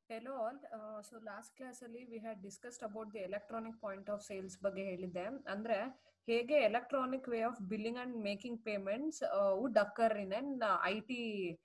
Hello all. Uh, so last class ಅಲ್ಲಿ we had discussed about the electronic point of sales ಬಗ್ಗೆ ಹೇಳಿದ್ದೆ ಅಂದ್ರೆ ಹೇಗೆ electronic way of billing and making payments uh, would occur in an I T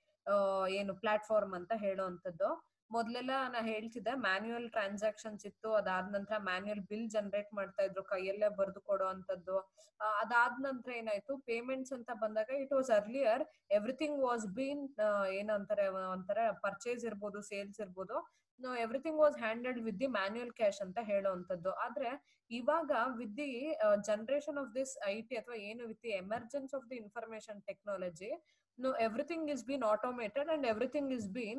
ಏನು platform ಅಂತ ಹೇಳೋವಂಥದ್ದು ಮೊದ್ಲೆಲ್ಲ ನಾ ಹೇಳ್ತಿದ್ದೆ ಮ್ಯಾನ್ಯುಯಲ್ ಟ್ರಾನ್ಸಾಕ್ಷನ್ಸ್ ಇತ್ತು ಅದಾದ ನಂತರ ಮ್ಯಾನ್ಯುಯಲ್ ಬಿಲ್ ಜನರೇಟ್ ಮಾಡ್ತಾ ಇದ್ರು ಕೈಯಲ್ಲೇ ಬರೆದು ಕೊಡೋ ಅಂತದ್ದು ಅದಾದ ನಂತರ ಏನಾಯ್ತು ಪೇಮೆಂಟ್ಸ್ ಅಂತ ಬಂದಾಗ it was earlier everything was been ಏನಂತಾರೆ ಒಂಥರ ಪರ್ಚೇಸ್ ಇರ್ಬೋದು ಸೇಲ್ಸ್ ಇರ್ಬೋದು everything was handled with the manual cash ಅಂತ ಹೇಳುವಂತದ್ದು ಆದ್ರೆ ಇವಾಗ with the generation of this I T ಅಥವಾ ಏನು with the emergence of the information technology no everything is been automated and everything is been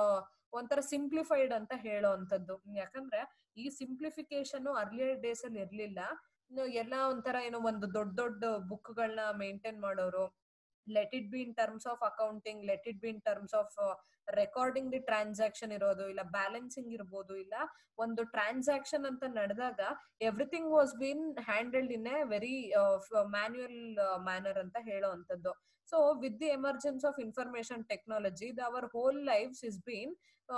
ಒಂಥರ simplified ಅಂತ ಹೇಳೋವಂಥದ್ದು ಯಾಕಂದ್ರೆ ಈ ಸಿಂಪ್ಲಿಫಿಕೇಶನ್ ಅರ್ಲಿಯರ್ ಡೇಸ್ ಅಲ್ಲಿ ಇರ್ಲಿಲ್ಲ ಎಲ್ಲ ಒಂಥರ ಏನೋ ಒಂದು ದೊಡ್ಡ ದೊಡ್ಡ ಬುಕ್ ಗಳನ್ನ ಮೇಂಟೈನ್ ಮಾಡೋರು let it be in terms of accounting let it be in terms of recording the transaction ಇರೋದು ಇಲ್ಲ ಬ್ಯಾಲೆನ್ಸಿಂಗ್ ಇರ್ಬೋದು ಇಲ್ಲ ಒಂದು ಟ್ರಾನ್ಸಾಕ್ಷನ್ ಅಂತ ನಡೆದಾಗ everything was been handled in a very manual manner ಅಂತ ಹೇಳೋವಂಥದ್ದು so with the emergence of information technology our whole lifes is been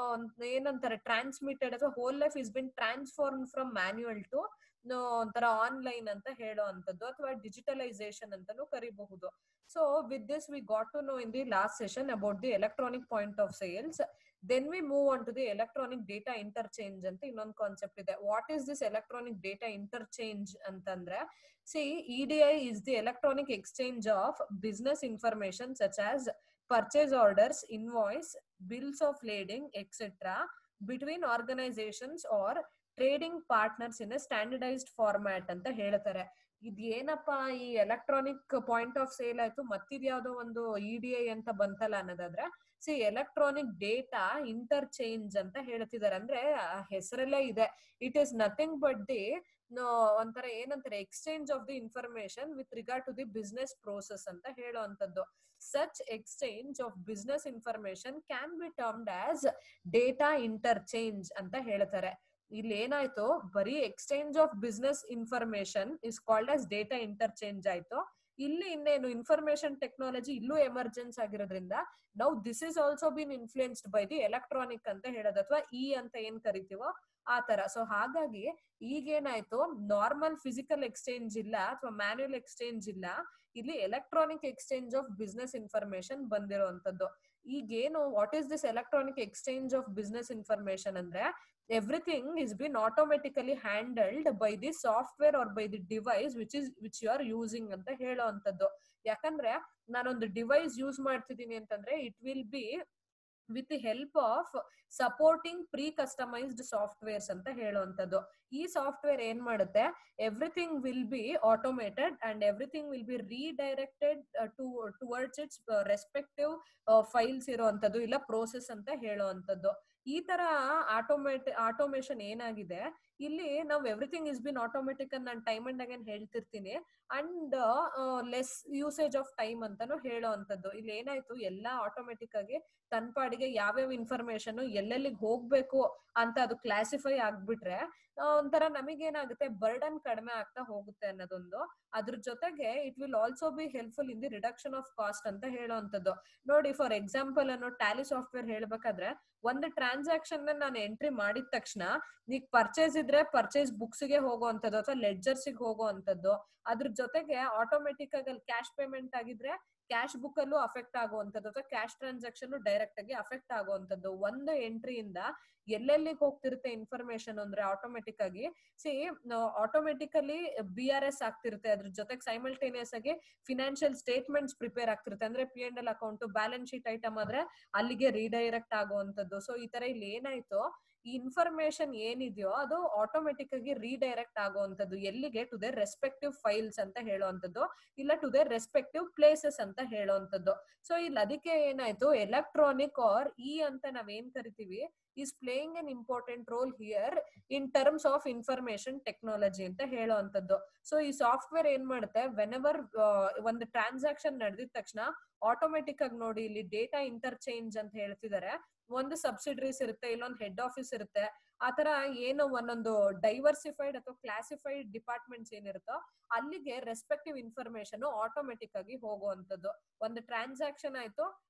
ಏನಂತಾರೆ ಟ್ರಾನ್ಸ್ಮಿಟೆಡ್ ಅಥವಾ whole life is been transform from manual to ಒಂಥರ online ಅಂತ ಹೇಳೋ ಅಂತದ್ದು ಅಥವಾ digitalisation ಅಂತಾನು ಕರಿಬಹುದು so with this we got to know in the last session about the electronic point of sales then we move on to the electronic data interchange ಅಂತ ಇನ್ನೊಂದು concept ಇದೆ what is this electronic data interchange ಅಂತಂದ್ರೆ see E D I is the electronic exchange of business information such as purchase orders, invoice, bills of lading, etc. between organizations or trading partners in standardised format ಅಂತ ಹೇಳ್ತಾರೆ ಇದೇನಪ್ಪ ಈ electronic point of sale ಆಯ್ತು ಮತ್ತಿದ್ಯಾವ್ದೋ ಒಂದು E D I ಅಂತ ಬಂತಲ್ಲ ಅನ್ನೋದಾದ್ರೆ C electronic data interchange ಅಂತ ಹೇಳ್ತಿದ್ದಾರೆ ಅಂದ್ರೆ ಹೆಸರಲ್ಲೇ ಇದೆ it is nothing but the ಒಂಥರ ಏನಂತಾರೆ exchange of the information with regard to the business process ಅಂತ ಹೇಳುವಂತದ್ದು such exchange of business information can be termed as data interchange ಅಂತ ಹೇಳ್ತಾರೆ ಇಲ್ಲಿ ಏನಾಯ್ತು ಬರೀ exchange of business information is called as data interchange ಆಯ್ತು ಇಲ್ಲಿ ಇನ್ನೇನು ಇನ್ಫಾರ್ಮೇಶನ್ ಟೆಕ್ನಾಲಜಿ ಇಲ್ಲೂ ಎಮರ್ಜೆನ್ಸ್ ಆಗಿರೋದ್ರಿಂದ ನಾವು this is also been influenced by the electronic ಅಂತ ಹೇಳೋದು ಅಥವಾ ಇ ಅಂತ ಏನ್ ಕರಿತೀವೋ ಆ ತರ ಸೊ ಹಾಗಾಗಿ ಈಗೇನಾಯ್ತು ನಾರ್ಮಲ್ ಫಿಸಿಕಲ್ ಎಕ್ಸ್ಚೇಂಜ್ ಇಲ್ಲ ಅಥವಾ ಮ್ಯಾನ್ಯುಯಲ್ ಎಕ್ಸ್ಚೇಂಜ್ ಇಲ್ಲ ಇಲ್ಲಿ electronic exchange of business information ಬಂದಿರುವಂತದ್ದು ಈಗೇನು what is this electronic exchange of business information ಅಂದ್ರೆ everything is been automatically handled by the software or by the device which is which you are using ಅಂತ ಹೇಳೋವಂಥದ್ದು ಯಾಕಂದ್ರೆ ನಾನೊಂದು device use ಮಾಡ್ತಿದ್ದೀನಿ ಅಂತಂದ್ರೆ it will be with the help of supporting pre customised softwares ಅಂತ ಹೇಳುವಂತದ್ದು ಈ software ಏನ್ ಮಾಡುತ್ತೆ everything will be automated and everything will B redirected to towards its respective files ಇರುವಂತದ್ದು ಇಲ್ಲ ಪ್ರೋಸೆಸ್ ಅಂತ ಹೇಳುವಂತದ್ದು ಈ ತರ ಆಟೋಮೇಟ್ ಆಟೋಮೇಶನ್ ಏನಾಗಿದೆ ಇಲ್ಲಿ ನಾವು ಎವ್ರಿಥಿಂಗ್ ಇಸ್ ಬಿನ್ ಆಟೋಮೆಟಿಕ್ ಅಂತ ನಾನು ಟೈಮ್ ಅಂಡ್ ಅಗೇನ್ ಹೇಳ್ತಿರ್ತೀನಿ and less usage of time ಅಂತಾನು ಹೇಳೋ ಅಂತದ್ದು ಇಲ್ಲಿ ಏನಾಯ್ತು ಎಲ್ಲಾ ಆಟೋಮೆಟಿಕ್ ಆಗಿ ತನ್ನ ಪಾಡಿಗೆ ಯಾವ್ಯಾವ ಇನ್ಫಾರ್ಮೇಶನ್ ಎಲ್ಲೆಲ್ಲಿಗೆ ಹೋಗ್ಬೇಕು ಅಂತ ಅದು ಕ್ಲಾಸಿಫೈ ಆಗ್ಬಿಟ್ರೆ ಒಂಥರ ನಮಗೇನಾಗುತ್ತೆ ಬರ್ಡನ್ ಕಡಿಮೆ ಆಗ್ತಾ ಹೋಗುತ್ತೆ ಅನ್ನೋದೊಂದು ಅದ್ರ ಜೊತೆಗೆ it will also be helpful in the reduction of cost ಅಂತ ಹೇಳೋವಂಥದ್ದು ನೋಡಿ ಫಾರ್ ಎಕ್ಸಾಂಪಲ್ ಅನ್ನೋ ಟ್ಯಾಲಿ ಸಾಫ್ಟ್ವೇರ್ ಹೇಳ್ಬೇಕಾದ್ರೆ ಒಂದು ಟ್ರಾನ್ಸಾಕ್ಷನ್ ನಾನು ಎಂಟ್ರಿ ಮಾಡಿದ ತಕ್ಷಣ ಈಗ ಪರ್ಚೇಸ್ ಇದ್ರೆ ಪರ್ಚೇಸ್ ಬುಕ್ಸ್ ಗೆ ಹೋಗುವಂತದ್ದು ಅಥವಾ ಲೆಡ್ಜರ್ಸ್ ಗೆ ಹೋಗುವಂತದ್ದು ಅದ್ರ ಜೊತೆಗೆ ಆಟೋಮೆಟಿಕ್ ಆಗಿ ಅಲ್ಲಿ ಕ್ಯಾಶ್ ಪೇಮೆಂಟ್ ಆಗಿದ್ರೆ ಕ್ಯಾಶ್ ಬುಕ್ ಅಲ್ಲೂ ಅಫೆಕ್ಟ್ ಆಗುವಂತದ್ದು ಅಥವಾ ಕ್ಯಾಶ್ ಟ್ರಾನ್ಸಾಕ್ಷನ್ ಡೈರೆಕ್ಟ್ ಆಗಿ ಅಫೆಕ್ಟ್ ಆಗುವಂತದ್ದು ಒಂದು ಎಂಟ್ರಿಯಿಂದ ಎಲ್ಲೆಲ್ಲಿಗೆ ಹೋಗ್ತಿರುತ್ತೆ ಇನ್ಫಾರ್ಮೇಶನ್ ಅಂದ್ರೆ ಆಟೋಮೆಟಿಕ್ ಆಗಿ see automatically B R S ಆಗ್ತಿರುತ್ತೆ ಅದ್ರ ಜೊತೆಗೆ ಸೈಮಲ್ಟೇನಿಯಸ್ ಆಗಿ ಫಿನಾನ್ಷಿಯಲ್ ಸ್ಟೇಟ್ಮೆಂಟ್ಸ್ ಪ್ರಿಪೇರ್ ಆಗ್ತಿರುತ್ತೆ ಅಂದ್ರೆ P and L account balance sheet item ಆದ್ರೆ ಅಲ್ಲಿಗೆ ರೀಡೈರೆಕ್ಟ್ ಆಗುವಂತದ್ದು ಸೊ ಈ ತರ ಇಲ್ಲಿ ಏನಾಯ್ತು ಈ ಇನ್ಫಾರ್ಮೇಶನ್ ಏನಿದೆಯೋ ಅದು ಆಟೋಮೆಟಿಕ್ ಆಗಿ ರೀಡೈರೆಕ್ಟ್ ಆಗುವಂತದ್ದು ಎಲ್ಲಿಗೆ ಟು ದೇರ್ ರೆಸ್ಪೆಕ್ಟಿವ್ ಫೈಲ್ಸ್ ಅಂತ ಹೇಳುವಂತದ್ದು ಇಲ್ಲ ಟು ದೇರ್ ರೆಸ್ಪೆಕ್ಟಿವ್ ಪ್ಲೇಸಸ್ ಅಂತ ಹೇಳುವಂತದ್ದು ಸೊ ಇಲ್ಲಿ ಅದಕ್ಕೆ ಏನಾಯ್ತು ಎಲೆಕ್ಟ್ರಾನಿಕ್ ಆರ್ ಇ ಅಂತ ನಾವೇನ್ ಕರಿತೀವಿ is playing an important role here in terms of information technology ಅಂತ ಹೇಳುವಂತದ್ದು ಸೊ ಈ ಸಾಫ್ಟ್ವೇರ್ ಏನ್ ಮಾಡುತ್ತೆ ವೆನ್ ಎವರ್ ಒಂದು ಟ್ರಾನ್ಸಾಕ್ಷನ್ ನಡೆದಿದ ತಕ್ಷಣ ಆಟೋಮೆಟಿಕ್ ಆಗಿ ನೋಡಿ ಇಲ್ಲಿ ಡೇಟಾ ಇಂಟರ್ಚೇಂಜ್ ಅಂತ ಹೇಳ್ತಿದ್ದಾರೆ ಒಂದು ಸಬ್ಸಿಡರೀಸ್ ಇರುತ್ತೆ ಇಲ್ಲೊಂದು ಹೆಡ್ ಆಫೀಸ್ ಇರುತ್ತೆ ಆತರ ಏನು ಒಂದೊಂದು ಡೈವರ್ಸಿಫೈಡ್ ಅಥವಾ ಕ್ಲಾಸಿಫೈಡ್ ಡಿಪಾರ್ಟ್ಮೆಂಟ್ಸ್ ಏನಿರುತ್ತೋ ಅಲ್ಲಿಗೆ ರೆಸ್ಪೆಕ್ಟಿವ್ ಇನ್ಫಾರ್ಮೇಶನ್ ಆಟೋಮೆಟಿಕ್ ಆಗಿ ಹೋಗುವಂತದ್ದು ಒಂದು ಟ್ರಾನ್ಸಾಕ್ಷನ್ ಆಯ್ತು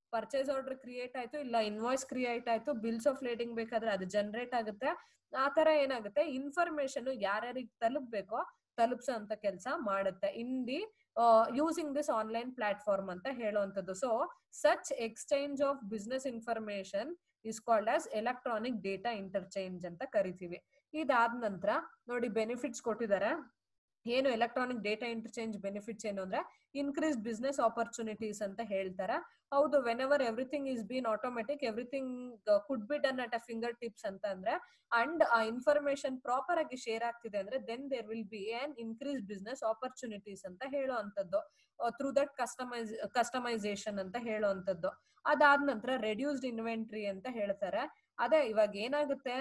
ಪರ್ಚೇಸ್ ಆರ್ಡರ್ ಕ್ರಿಯೇಟ್ ಆಯ್ತು ಇಲ್ಲ ಇನ್ವಾಯ್ಸ್ ಕ್ರಿಯೇಟ್ ಆಯ್ತು ಬಿಲ್ಸ್ ಆಫ್ ಲೇಡಿಂಗ್ ಬೇಕಾದ್ರೆ ಅದು ಜನರೇಟ್ ಆಗುತ್ತೆ ಆ ತರ ಏನಾಗುತ್ತೆ ಇನ್ಫಾರ್ಮೇಶನ್ ಯಾರ್ಯಾರಿಗೆ ತಲುಪ್ಬೇಕೋ ತಲುಪ್ಸೋ ಅಂತ ಕೆಲಸ ಮಾಡುತ್ತೆ in the using this online platform ಅಂತ ಹೇಳುವಂಥದ್ದು so such exchange of business information is called as electronic data interchange ಅಂತ ಕರಿತೀವಿ ಇದಾದ ನಂತರ ನೋಡಿ ಬೆನಿಫಿಟ್ಸ್ ಕೊಟ್ಟಿದ್ದಾರೆ ಏನು ಎಲೆಕ್ಟ್ರಾನಿಕ್ ಡೇಟಾ ಇಂಟರ್ಚೇಂಜ್ ಬೆನಿಫಿಟ್ಸ್ ಏನು ಅಂದ್ರೆ ಇನ್ಕ್ರೀಸ್ ಬಿಸ್ನೆಸ್ ಆಪರ್ಚುನಿಟೀಸ್ ಅಂತ ಹೇಳ್ತಾರೆ ಹೌದು whenever everything is been automatic everything could be done at a fingertips ಅಂತ ಅಂದ್ರೆ ಅಂಡ್ ಆ ಇನ್ಫಾರ್ಮೇಶನ್ ಪ್ರಾಪರ್ ಆಗಿ ಶೇರ್ ಆಗ್ತಿದೆ ಅಂದ್ರೆ then there will be an increase business opportunities ಅಂತ ಹೇಳುವಂತದ್ದು ಥ್ರೂ ದಟ್ ಕಸ್ಟಮೈಸ್ ಕಸ್ಟಮೈಸೇಷನ್ ಅಂತ ಹೇಳುವಂತದ್ದು ಅದಾದ ನಂತರ ರೆಡ್ಯೂಸ್ಡ್ ಇನ್ವೆಂಟ್ರಿ ಅಂತ ಹೇಳ್ತಾರೆ ಅದೇ ಇವಾಗ ಏನಾಗುತ್ತೆ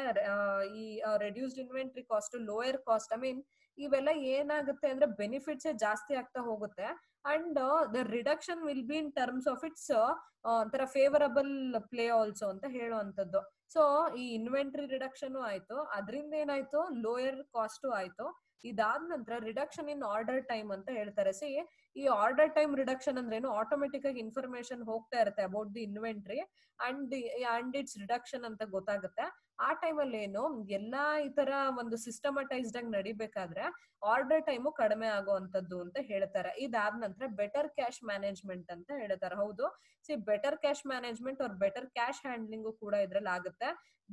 ಈ reduced inventory cost lower cost I mean ಇವೆಲ್ಲ ಏನಾಗುತ್ತೆ ಅಂದ್ರೆ ಬೆನಿಫಿಟ್ಸ್ ಜಾಸ್ತಿ ಆಗ್ತಾ ಹೋಗುತ್ತೆ and the reduction will be in terms of its ಒಂಥರ ಫೇವರಬಲ್ ಪ್ಲೇ ಆಲ್ಸೋ ಅಂತ ಹೇಳುವಂತದ್ದು ಸೊ ಈ ಇನ್ವೆಂಟ್ರಿ ರಿಡಕ್ಷನ್ ಆಯ್ತು ಅದರಿಂದ ಏನಾಯ್ತು ಲೋಯರ್ ಕಾಸ್ಟ್ ಆಯ್ತು ಇದಾದ ನಂತರ ರಿಡಕ್ಷನ್ ಇನ್ ಆರ್ಡರ್ ಟೈಮ್ ಅಂತ ಹೇಳ್ತಾರೆ ಸಿ ಈ ಆರ್ಡರ್ ಟೈಮ್ ರಿಡಕ್ಷನ್ ಅಂದ್ರೆ ಏನು ಆಟೋಮೆಟಿಕ್ ಆಗಿ ಇನ್ಫಾರ್ಮೇಶನ್ ಹೋಗ್ತಾ ಇರುತ್ತೆ about the inventory and and its reduction ಅಂತ ಗೊತ್ತಾಗುತ್ತೆ ಆ ಟೈಮಲ್ಲಿ ಏನು ಎಲ್ಲಾ ಈ ತರ ಒಂದು ಸಿಸ್ಟಮಟೈಸ್ಡ್ ಆಗಿ ನಡಿಬೇಕಾದ್ರೆ ಆರ್ಡರ್ ಟೈಮು ಕಡಿಮೆ ಆಗುವಂತದ್ದು ಅಂತ ಹೇಳ್ತಾರೆ ಇದಾದ ನಂತರ ಬೆಟರ್ ಕ್ಯಾಶ್ ಮ್ಯಾನೇಜ್ಮೆಂಟ್ ಅಂತ ಹೇಳ್ತಾರೆ ಹೌದು ಸಿ ಬೆಟರ್ ಕ್ಯಾಶ್ ಮ್ಯಾನೇಜ್ಮೆಂಟ್ ಅವ್ರ ಬೆಟರ್ ಕ್ಯಾಶ್ ಹ್ಯಾಂಡ್ಲಿಂಗು ಕೂಡ ಇದ್ರಲ್ಲಿ ಆಗುತ್ತೆ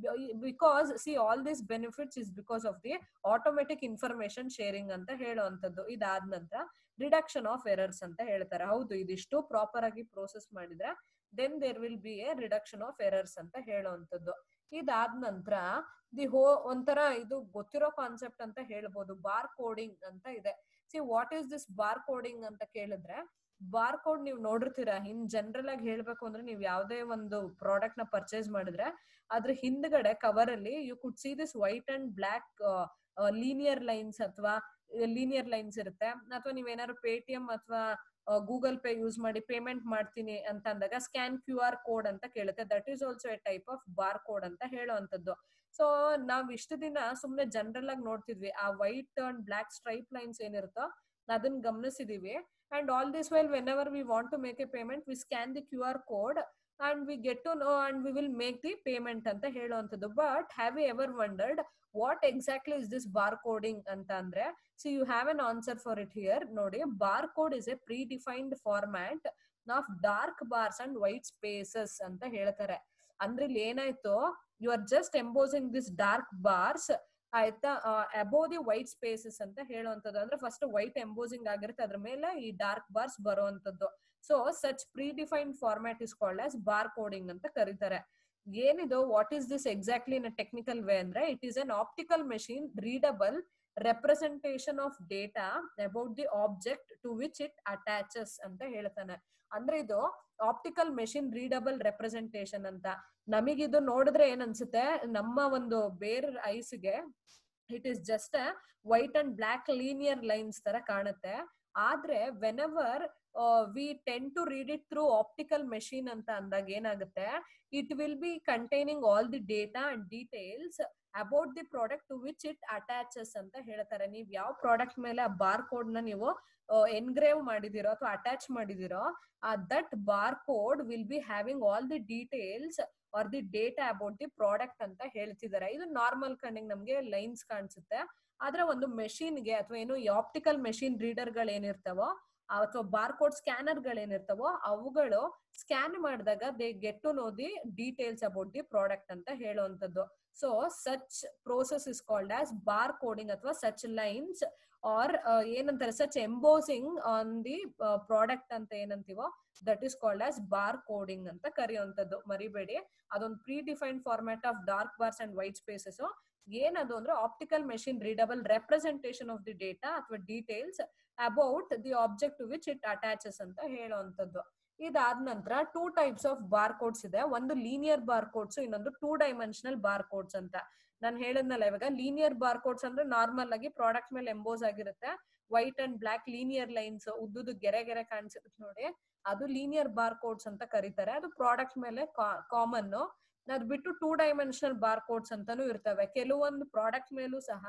because see all this benefits is because of the automatic information sharing ಅಂತ ಹೇಳುವಂತದ್ದು ಇದಾದ ನಂತರ ರಿಡಕ್ಷನ್ ಆಫ್ ಎರರ್ಸ್ ಅಂತ ಹೇಳ್ತಾರೆ ಹೌದು ಇದಿಷ್ಟು ಪ್ರಾಪರ್ ಆಗಿ ಪ್ರೋಸೆಸ್ ಮಾಡಿದ್ರೆ then there will be a reduction of errors ಅಂತ ಹೇಳುವಂತದ್ದು ಇದಾದ ನಂತರ ದಿ ಹೋ ಒಂಥರ ಇದು ಗೊತ್ತಿರೋ ಕಾನ್ಸೆಪ್ಟ್ ಅಂತ ಹೇಳ್ಬೋದು ಬಾರ್ ಕೋಡಿಂಗ್ ಅಂತ ಇದೆ see what is this bar coding ಅಂತ ಕೇಳಿದ್ರೆ ಬಾರ್ ಕೋಡ್ ನೀವು ನೋಡಿರ್ತೀರಾ ಇನ್ ಜನರಲ್ ಆಗಿ ಹೇಳ್ಬೇಕು ಅಂದ್ರೆ ನೀವು ಯಾವ್ದೇ ಒಂದು ಪ್ರಾಡಕ್ಟ್ ನ ಪರ್ಚೇಸ್ ಮಾಡಿದ್ರೆ ಅದ್ರ ಹಿಂದ್ಗಡೆ ಕವರ್ ಅಲ್ಲಿ you could see this white and black linear lines ಅಥವಾ ಲೀನಿಯರ್ ಲೈನ್ಸ್ ಇರುತ್ತೆ ಅಥವಾ ನೀವೇನಾದ್ರು ಪೇಟಿಎಂ ಅಥವಾ ಗೂಗಲ್ ಪೇ ಯೂಸ್ ಮಾಡಿ ಪೇಮೆಂಟ್ ಮಾಡ್ತೀನಿ ಅಂತ ಅಂದಾಗ ಸ್ಕ್ಯಾನ್ ಕ್ಯೂ ಆರ್ ಕೋಡ್ ಅಂತ ಕೇಳುತ್ತೆ that is also a type of bar code ಅಂತ ಹೇಳುವಂತದ್ದು ಸೊ ನಾವ್ ಇಷ್ಟು ದಿನ ಸುಮ್ನೆ ಜನರಲ್ ಆಗಿ ನೋಡ್ತಿದ್ವಿ ಆ white and black stripe lines ಏನಿರುತ್ತೋ ಅದನ್ನ ಗಮನಿಸಿದೀವಿ and all this while whenever we want to make a payment we scan the Q R code and we get to know and we will make the payment ಅಂತ ಹೇಳುವಂಥದ್ದು but have you ever wondered what exactly is this bar coding ಅಂತ ಅಂದ್ರೆ so you have an answer for it here ನೋಡಿ bar code is a pre defined format of dark bars and white spaces ಅಂತ ಹೇಳ್ತಾರೆ ಅಂದ್ರೆ ಇಲ್ಲಿ ಏನಾಯ್ತು you are just embossing this dark bars ಆಯ್ತಾ above the white spaces ಅಂತ ಹೇಳುವಂತದ್ದು ಅಂದ್ರೆ ಫಸ್ಟ್ ವೈಟ್ ಎಂಬೋಸಿಂಗ್ ಆಗಿರುತ್ತೆ ಅದ್ರ ಮೇಲೆ ಈ ಡಾರ್ಕ್ ಬಾರ್ಸ್ ಬರುವಂತದ್ದು so such pre defined format is called as bar coding ಅಂತ ಕರೀತಾರೆ ಏನಿದು what is this exactly in technical way ಅಂದ್ರೆ it is an optical machine readable representation of data about the object to which it attaches ಅಂತ ಹೇಳ್ತಾನೆ ಅಂದ್ರೆ ಇದು optical machine readable representation ಅಂತ ನಮಗಿದು ನೋಡಿದ್ರೆ ಏನ್ ಅನ್ಸುತ್ತೆ ನಮ್ಮ ಒಂದು ಬೇರೆ ಐಸ್ಗೆ it is just white and black linear lines ತರ ಕಾಣುತ್ತೆ ಆದ್ರೆ whenever we tend to read it through optical machine ಅಂತ ಅಂದಾಗ ಏನಾಗುತ್ತೆ it will be containing all the data and details about the product to which it attaches ಅಂತ ಹೇಳ್ತಾರೆ ನೀವು ಯಾವ ಪ್ರಾಡಕ್ಟ್ ಮೇಲೆ ಆ ಬಾರ್ ಕೋಡ್ ನ ನೀವು ಎನ್ಗ್ರೇವ್ ಮಾಡಿದಿರೋ ಅಥವಾ ಅಟ್ಯಾಚ್ ಮಾಡಿದಿರೋ that bar code will be having all the details or the data about the product ಅಂತ ಹೇಳ್ತಿದ್ದಾರೆ ಇದು ನಾರ್ಮಲ್ ಕಣ್ಣಿಗೆ ನಮ್ಗೆ ಲೈನ್ಸ್ ಕಾಣಿಸುತ್ತೆ ಆದ್ರೆ ಒಂದು ಮೆಷಿನ್ಗೆ ಅಥವಾ ಏನು ಈ ಆಪ್ಟಿಕಲ್ ಮೆಷಿನ್ ರೀಡರ್ ಗಳು ಏನಿರ್ತಾವೋ ಅಥವಾ ಬಾರ್ ಕೋಡ್ ಸ್ಕ್ಯಾನರ್ ಗಳೇನಿರ್ತಾವೋ ಅವುಗಳು ಸ್ಕ್ಯಾನ್ ಮಾಡಿದಾಗ they get to know the details about the product ಅಂತ ಹೇಳುವಂತದ್ದು so such process is called as bar coding ಅಥವಾ ಸಚ್ ಲೈನ್ಸ್ ಆರ್ ಏನಂತಾರೆ such embossing on the product ಅಂತ ಏನಂತೀವೋ that is called as bar coding ಅಂತ ಕರೆಯುವಂತದ್ದು ಮರಿಬೇಡಿ ಅದೊಂದು pre defined format of dark bars and white spaces ಏನದು ಅಂದ್ರೆ optical machine readable representation of the data ಅಥವಾ details about the object which it attaches ಅಂತ ಹೇಳುವಂತದ್ದು ಇದಾದ ನಂತರ two types of bar codes ಇದೆ ಒಂದು ಲೀನಿಯರ್ ಬಾರ್ ಕೋಡ್ಸ್ ಇನ್ನೊಂದು ಟೂ ಡೈಮೆನ್ಷನಲ್ ಬಾರ್ ಕೋಡ್ಸ್ ಅಂತ ನಾನು ಹೇಳಿದ್ನಲ್ಲ ಇವಾಗ ಲೀನಿಯರ್ ಬಾರ್ ಕೋಡ್ಸ್ ಅಂದ್ರೆ ನಾರ್ಮಲ್ ಆಗಿ ಪ್ರಾಡಕ್ಟ್ ಮೇಲೆ ಎಂಬೋಸ್ ಆಗಿರುತ್ತೆ white and black linear lines ಉದ್ದುದು ಗೆರೆ ಗೆರೆ ಕಾಣಿಸಿರುತ್ತೆ ನೋಡಿ ಅದು ಲೀನಿಯರ್ ಬಾರ್ ಕೋಡ್ಸ್ ಅಂತ ಕರೀತಾರೆ ಅದು ಪ್ರಾಡಕ್ಟ್ ಮೇಲೆ ಕಾಮನ್ ಅದ್ ಬಿಟ್ಟು ಟೂ ಡೈಮೆನ್ಷನಲ್ ಬಾರ್ ಕೋಡ್ಸ್ ಅಂತಾನು ಇರ್ತವೆ ಕೆಲವೊಂದು ಪ್ರಾಡಕ್ಟ್ ಮೇಲೂ ಸಹ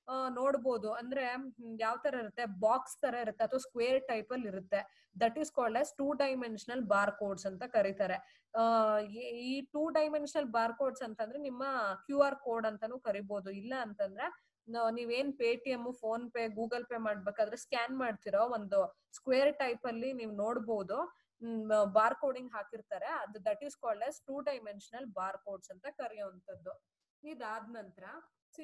ನೋಡ್ಬೋದು ಅಂದ್ರೆ ಯಾವ ತರ ಇರುತ್ತೆ ಬಾಕ್ಸ್ ತರ ಇರುತ್ತೆ ಅಥವಾ ಸ್ಕ್ವೇರ್ ಟೈಪ್ ಅಲ್ಲಿ ಇರುತ್ತೆ that is called as two dimensional bar codes ಅಂತ ಕರೀತಾರೆ ಆ ಈ ಟೂ ಡೈಮೆನ್ಷನಲ್ ಬಾರ್ ಕೋಡ್ಸ್ ಅಂತಂದ್ರೆ ನಿಮ್ಮ ಕ್ಯೂ ಆರ್ ಕೋಡ್ ಅಂತಾನು ಕರಿಬಹುದು ಇಲ್ಲ ಅಂತಂದ್ರೆ ನೀವೇನ್ Paytm PhonePe Google Pay ಮಾಡ್ಬೇಕಾದ್ರೆ ಸ್ಕ್ಯಾನ್ ಮಾಡ್ತಿರೋ ಒಂದು ಸ್ಕ್ವೇರ್ ಟೈಪ್ ಅಲ್ಲಿ ನೀವು ನೋಡ್ಬೋದು ಬಾರ್ ಕೋಡಿಂಗ್ ಹಾಕಿರ್ತಾರೆ ಅದು that is called as two dimensional bar codes ಅಂತ ಕರೆಯುವಂತದ್ದು ಇದಾದ ನಂತರ ಸಿ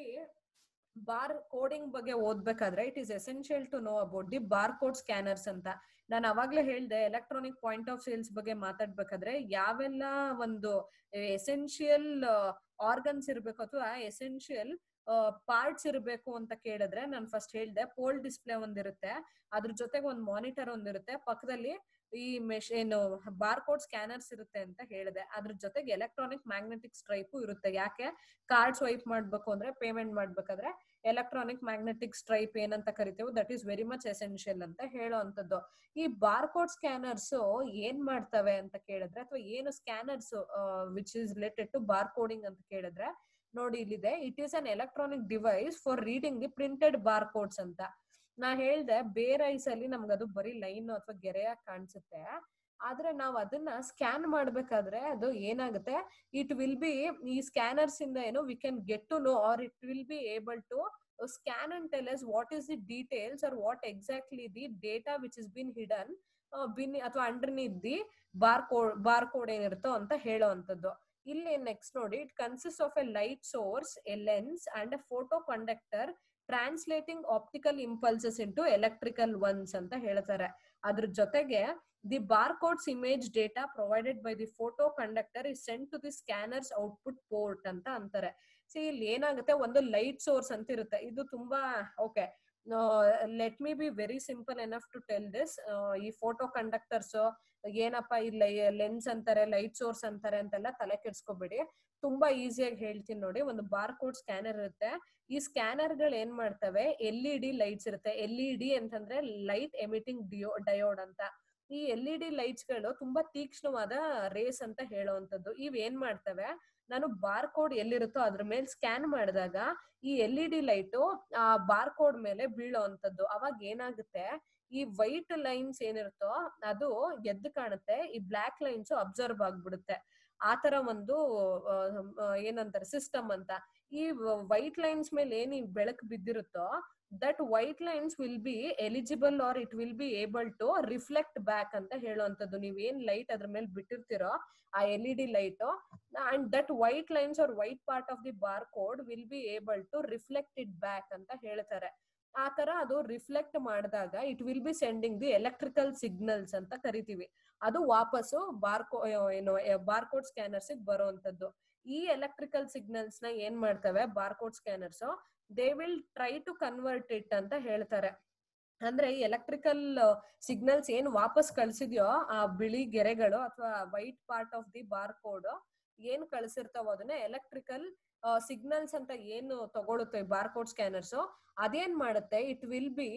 ಬಾರ್ ಕೋಡಿಂಗ್ ಬಗ್ಗೆ ಓದ್ಬೇಕಾದ್ರೆ it is essential to know about the bar code scanners ಅಂತ ನಾನು ಅವಾಗ್ಲೇ ಹೇಳ್ದೆ ಎಲೆಕ್ಟ್ರಾನಿಕ್ ಪಾಯಿಂಟ್ ಆಫ್ ಸೇಲ್ಸ್ ಬಗ್ಗೆ ಮಾತಾಡ್ಬೇಕಾದ್ರೆ ಯಾವೆಲ್ಲ ಒಂದು ಎಸೆನ್ಷಿಯಲ್ ಆರ್ಗನ್ಸ್ ಇರ್ಬೇಕು ಅಥವಾ ಎಸೆನ್ಷಿಯಲ್ ಪಾರ್ಟ್ಸ್ ಇರಬೇಕು ಅಂತ ಕೇಳಿದ್ರೆ ನಾನು ಫಸ್ಟ್ ಹೇಳ್ದೆ ಪೋಲ್ ಡಿಸ್ಪ್ಲೇ ಒಂದಿರುತ್ತೆ ಅದ್ರ ಜೊತೆಗೆ ಒಂದು ಮಾನಿಟರ್ ಒಂದಿರುತ್ತೆ ಪಕ್ಕದಲ್ಲಿ ಈ ಮೆಶ್ ಏನು ಬಾರ್ ಕೋಡ್ ಸ್ಕ್ಯಾನರ್ಸ್ ಇರುತ್ತೆ ಅಂತ ಹೇಳಿದೆ ಅದ್ರ ಜೊತೆಗೆ ಎಲೆಕ್ಟ್ರಾನಿಕ್ ಮ್ಯಾಗ್ನೆಟಿಕ್ ಸ್ಟ್ರೈಪ್ ಇರುತ್ತೆ ಯಾಕೆ ಕಾರ್ಡ್ ಸ್ವೈಪ್ ಮಾಡ್ಬೇಕು ಅಂದ್ರೆ ಪೇಮೆಂಟ್ ಮಾಡ್ಬೇಕಾದ್ರೆ ಎಲೆಕ್ಟ್ರಾನಿಕ್ ಮ್ಯಾಗ್ನೆಟಿಕ್ ಸ್ಟ್ರೈಪ್ ಏನಂತ ಕರಿತೇವೆ that is very much essential ಅಂತ ಹೇಳೋ ಅಂತದ್ದು ಈ ಬಾರ್ ಕೋಡ್ ಸ್ಕ್ಯಾನರ್ಸ್ ಏನ್ ಮಾಡ್ತವೆ ಅಂತ ಕೇಳಿದ್ರೆ ಅಥವಾ ಏನು scanners which is related to bar coding ಅಂತ ಕೇಳಿದ್ರೆ ನೋಡಿ ಇಲ್ಲಿದೆ it is an electronic device for reading the printed bar codes ಅಂತ ನಾ ಹೇಳ್ದೆ ಬೇರೆ ಐಸ್ ಅಲ್ಲಿ ನಮ್ಗೆ ಅದು ಬರೀ ಲೈನ್ ಅಥವಾ ಗೆರೆಯಾಗಿ ಕಾಣಿಸುತ್ತೆ ಆದ್ರೆ ನಾವ್ ಅದನ್ನ ಸ್ಕ್ಯಾನ್ ಮಾಡ್ಬೇಕಾದ್ರೆ ಅದು ಏನಾಗುತ್ತೆ ಇಟ್ ವಿಲ್ ಬಿ ಈ ಸ್ಕ್ಯಾನರ್ಸ್ ಇಂದ ಏನು we can get to know or it will be able to scan and tell us what is the details or what exactly the data which is been hidden been ಅಥವಾ underneath the bar code bar code ಏನಿರುತ್ತೋ ಅಂತ ಹೇಳೋ ಅಂತದ್ದು ಇಲ್ಲಿ next ನೋಡಿ it consist of a light source a lens and a photoconductor translating optical impulses into electrical ones ಅಂತ ಹೇಳ್ತಾರೆ ಅದ್ರ ಜೊತೆಗೆ the bar codes image data provided by the photoconductor is sent to the scanners output port ಅಂತ ಅಂತಾರೆ C ಇಲ್ಲಿ ಏನಾಗುತ್ತೆ ಒಂದು light source ಅಂತ ಇರುತ್ತೆ ಇದು ತುಂಬಾ okay let me be very simple enough to tell this ಈ ಫೋಟೋ ಕಂಡಕ್ಟರ್ಸ್ ಏನಪ್ಪ ಇಲ್ಲ ಲೆನ್ಸ್ ಅಂತಾರೆ ಲೈಟ್ ಸೋರ್ಸ್ ಅಂತಾರೆ ಅಂತೆಲ್ಲ ತಲೆ ಕೆಡ್ಸ್ಕೊಬೇಡಿ ತುಂಬಾ ಈಸಿಯಾಗಿ ಹೇಳ್ತೀನಿ ನೋಡಿ ಒಂದು ಬಾರ್ ಕೋಡ್ ಸ್ಕ್ಯಾನರ್ ಇರುತ್ತೆ ಈ ಸ್ಕ್ಯಾನರ್ ಗಳು ಏನ್ ಮಾಡ್ತವೆ ಎಲ್ ಇ ಡಿ ಲೈಟ್ಸ್ ಇರುತ್ತೆ ಎಲ್ ಇ ಡಿ ಅಂತಂದ್ರೆ ಲೈಟ್ ಎಮಿಟಿಂಗ್ ಡಿಯೋ ಡಯೋಡ್ ಅಂತ ಈ ಎಲ್ ಇ ಡಿ ಲೈಟ್ಸ್ ಗಳು ತುಂಬಾ ತೀಕ್ಷ್ಣವಾದ ರೇಸ್ ಅಂತ ಹೇಳುವಂತದ್ದು ಇವ್ ಏನ್ ಮಾಡ್ತವೆ ನಾನು ಬಾರ್ ಕೋಡ್ ಎಲ್ಲಿರುತ್ತೋ ಅದ್ರ ಮೇಲೆ ಸ್ಕ್ಯಾನ್ ಮಾಡಿದಾಗ ಈ ಎಲ್ ಇ ಡಿ ಲೈಟು ಆ ಬಾರ್ ಕೋಡ್ ಮೇಲೆ ಬೀಳೋ ಅಂತದ್ದು ಅವಾಗ ಏನಾಗುತ್ತೆ ಈ ವೈಟ್ ಲೈನ್ಸ್ ಏನಿರುತ್ತೋ ಅದು ಎದ್ದು ಕಾಣುತ್ತೆ ಈ ಬ್ಲಾಕ್ ಲೈನ್ಸ್ ಅಬ್ಸರ್ವ್ ಆಗ್ಬಿಡುತ್ತೆ ಆತರ ಒಂದು ಏನಂತಾರೆ ಸಿಸ್ಟಮ್ ಅಂತ ಈ ವೈಟ್ ಲೈನ್ಸ್ ಮೇಲೆ ಏನ್ ಈ ಬೆಳಕು ಬಿದ್ದಿರುತ್ತೋ that white lines will be eligible or it will be able to reflect back ಅಂತ ಹೇಳುವಂತದ್ದು ನೀವ್ ಏನ್ ಲೈಟ್ ಅದ್ರ ಮೇಲೆ ಬಿಟ್ಟಿರ್ತೀರೋ ಆ L E D light and that white lines are white part of the bar code will be able to reflect it back ಅಂತ ಹೇಳ್ತಾರೆ ಆ ತರ ಅದು ರಿಫ್ಲೆಕ್ಟ್ ಮಾಡಿದಾಗ it will be sending the electrical signals ಅಂತ ಕರಿತೀವಿ ಅದು ವಾಪಸ್ಸು ಬಾರ್ಕೋ ಏನು ಬಾರ್ಕೋಡ್ ಸ್ಕ್ಯಾನರ್ಸ್ ಬರುವಂತದ್ದು ಈ ಎಲೆಕ್ಟ್ರಿಕಲ್ ಸಿಗ್ನಲ್ಸ್ ನ ಏನ್ ಮಾಡ್ತವೆ barcode scanners they will try to convert it ಅಂತ ಹೇಳ್ತಾರೆ ಅಂದ್ರೆ ಈ ಎಲೆಕ್ಟ್ರಿಕಲ್ ಸಿಗ್ನಲ್ಸ್ ಏನ್ ವಾಪಸ್ ಕಳ್ಸಿದ್ಯೋ ಆ ಬಿಳಿ ಗೆರೆಗಳು ಅಥವಾ white part of the bar code ಏನ್ ಕಳ್ಸಿರ್ತಾವ ಅದನ್ನ ಎಲೆಕ್ಟ್ರಿಕಲ್ ಸಿಗ್ನಲ್ಸ್ ಅಂತ ಏನು ತಗೊಳುತ್ತೆ ಬಾರ್ ಕೋಡ್ ಸ್ಕ್ಯಾನರ್ಸ್ ಅದೇನ್ ಮಾಡುತ್ತೆ it will be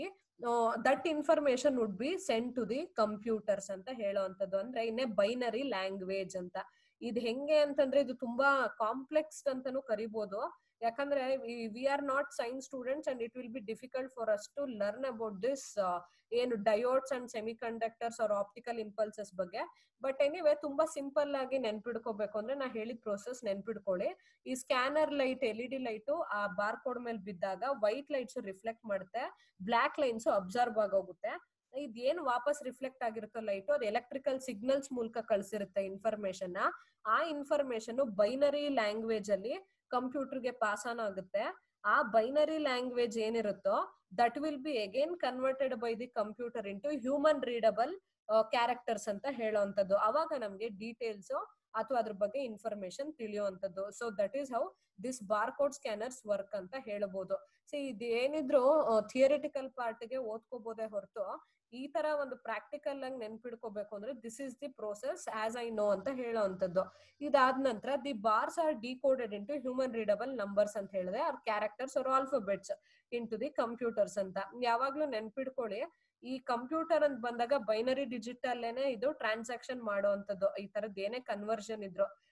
that information would be send to the computers ಅಂತ ಹೇಳುವಂತದ್ದು ಅಂದ್ರೆ ಇನ್ನೇ ಬೈನರಿ ಲ್ಯಾಂಗ್ವೇಜ್ ಅಂತ ಇದು ಹೆಂಗೆ ಅಂತಂದ್ರೆ ಇದು ತುಂಬಾ ಕಾಂಪ್ಲೆಕ್ಸ್ ಅಂತಾನು ಕರಿಬಹುದು ಯಾಕಂದ್ರೆ we are not science students and it will be difficult for us to learn about this ಏನು diodes and semiconductors or optical impulses ಬಗ್ಗೆ ಬಟ್ ಎನಿವೆ ತುಂಬಾ ಸಿಂಪಲ್ ಆಗಿ ನೆನ್ಪಿಡ್ಕೋಬೇಕು ಅಂದ್ರೆ ನಾ ಹೇಳಿದ ಪ್ರೋಸೆಸ್ ನೆನ್ಪಿಡ್ಕೊಳ್ಳಿ ಈ scanner light L E D light ಆ ಬಾರ್ ಕೋಡ್ ಮೇಲೆ ಬಿದ್ದಾಗ ವೈಟ್ ಲೈಟ್ಸ್ ರಿಫ್ಲೆಕ್ಟ್ ಮಾಡುತ್ತೆ ಬ್ಲಾಕ್ ಲೈನ್ಸ್ ಅಬ್ಸರ್ವ್ ಆಗೋಗುತ್ತೆ ಇದೇನು ವಾಪಸ್ ರಿಫ್ಲೆಕ್ಟ್ ಆಗಿರುತ್ತೋ ಲೈಟು ಅದು ಎಲೆಕ್ಟ್ರಿಕಲ್ ಸಿಗ್ನಲ್ಸ್ ಮೂಲಕ ಕಳ್ಸಿರುತ್ತೆ ಇನ್ಫಾರ್ಮೇಶನ್ ಆ ಇನ್ಫಾರ್ಮೇಶನ್ ಬೈನರಿ ಲ್ಯಾಂಗ್ವೇಜ್ ಅಲ್ಲಿ ಕಂಪ್ಯೂಟರ್ಗೆ ಪಾಸ್ ಆನ್ ಆಗುತ್ತೆ ಆ ಬೈನರಿ ಲ್ಯಾಂಗ್ವೇಜ್ ಏನಿರುತ್ತೋ that will be again converted by the computer into human readable characters ಅಂತ ಹೇಳುವಂತದ್ದು ಅವಾಗ ನಮ್ಗೆ ಡೀಟೇಲ್ಸ್ ಅಥವಾ ಅದ್ರ ಬಗ್ಗೆ ಇನ್ಫಾರ್ಮೇಶನ್ ತಿಳಿಯುವಂತದ್ದು so that is how this bar code scanners work ಅಂತ ಹೇಳಬಹುದು ಸೊ ಇದು ಏನಿದ್ರು ಥಿಯರಿಟಿಕಲ್ ಪಾರ್ಟ್ ಗೆ ಓದ್ಕೋಬಹುದೇ ಹೊರತು ಈ ತರ ಒಂದು ಪ್ರಾಕ್ಟಿಕಲ್ ಆಗಿ ನೆನ್ಪಿಡ್ಕೋಬೇಕು ಅಂದ್ರೆ this is the process as I know ಅಂತ ಹೇಳೋವಂಥದ್ದು ಇದಾದ ನಂತರ the bars are decoded into human readable numbers ಅಂತ ಹೇಳಿದ್ರೆ or characters or alphabets into the computers ಅಂತ ಯಾವಾಗ್ಲೂ ನೆನ್ಪಿಡ್ಕೊಳ್ಳಿ ಈ ಕಂಪ್ಯೂಟರ್ ಅಂತ ಬಂದಾಗ ಬೈನರಿ ಡಿಜಿಟಲ್ ಇದು ಟ್ರಾನ್ಸಾಕ್ಷನ್ ಮಾಡುವಂತದ್ದು ಈ ತರದ್ ಏನೇ ಕನ್ವರ್ಷನ್ ಇದ್ರು